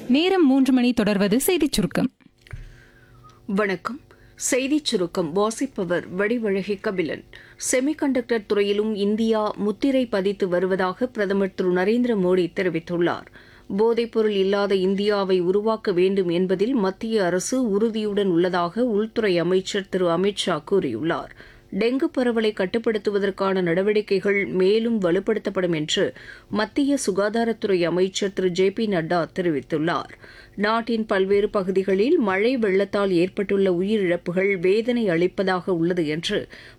நேரம் மூன்று மணி தொடர்வது செய்திச் சுருக்கம் வணக்கம் செய்திச் சுருக்கம் வாசிப்பவர் வடிவழகி கபிலன் செமிகண்டக்டர் துறையிலும் இந்தியா முத்திரை பதித்து வருவதாக பிரதமர் திரு நரேந்திர மோடி தெரிவித்துள்ளார் போதைப்பொருள் இல்லாத இந்தியாவை உருவாக்க வேண்டும் என்பதில் மத்திய அரசு உறுதியுடன் உள்ளதாக உள்துறை அமைச்சர் திரு அமித் ஷா கூறியுள்ளார் டெங்கு பரவலை கட்டுப்படுத்துவதற்கான நடவடிக்கைகள் மேலும் வலுப்படுத்தப்படும் என்று மத்திய சுகாதாரத்துறை அமைச்சர் திரு ஜே பி நட்டா தெரிவித்துள்ளார் நாட்டின் பல்வேறு பகுதிகளில் மழை வெள்ளத்தால் ஏற்பட்டுள்ள உயிரிழப்புகள் வேதனை அளிப்பதாக உள்ளது என்று